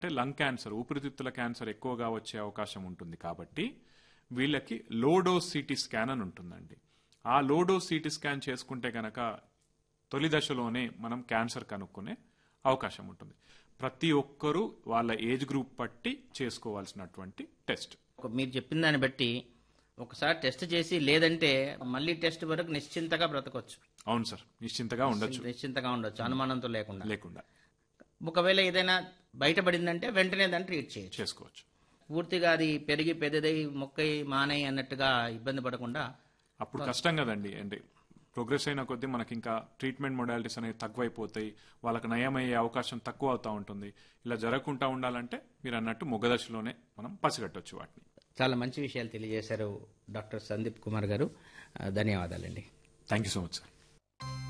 అంటే lung cancer ఊపిరితిత్తుల cancer ఎక్కువగా వచ్చే అవకాశం ఉంటుంది కాబట్టి వీళ్ళకి లోడోస్ సిటీ స్కాన్ అని ఉంటుందండి ఆ లోడోస్ సిటీ స్కాన్ చేసుకుంటే గనక తొలి దశలోనే మనం క్యాన్సర్ కనుక్కునే అవకాశం ఉంటుంది ప్రతి ఒక్కరూ వాళ్ళ ఏజ్ గ్రూప్ బట్టి చేసుకోవాల్సినటువంటి టెస్ట్ ఒక- మీరు చెప్పిన దాన్ని బట్టి ఒకసారి టెస్ట్ చేసి లేదంటే మళ్ళీ టెస్ట్ వరకు నిశ్చింతగా బ్రతకొచ్చు అవును సార్ నిశ్చింతగా ఉండొచ్చు నిశ్చింతగా ఉండొచ్చు అనుమానంతో లేకుండా లేకుండా ఒకవేళ ఏదైనా బయటపడిందంటే వెంటనే దాన్ని ట్రీట్ చేయొచ్చు చేసుకోవచ్చు పూర్తిగా అది పెరిగి పెద్దదై మొక్కై మానై అన్నట్టుగా ఇబ్బంది పడకుండా అప్పుడు కష్టం కదండి అంటే ప్రోగ్రెస్ అయిన కొద్దీ మనకి ఇంకా ట్రీట్మెంట్ మొడాలిటీస్ అనేవి తక్కువైపోతాయి వాళ్ళకి నయమయ్యే అవకాశం తక్కువ అవుతా ఉంటుంది ఇలా జరగకుండా ఉండాలంటే మీరు అన్నట్టు మొగదశలోనే మనం పసిగట్టొచ్చు వాటిని చాలా మంచి విషయాలు తెలియజేశారు డాక్టర్ సందీప్ కుమార్ గారు ఆ, ధన్యవాదాలండి thank you so much sir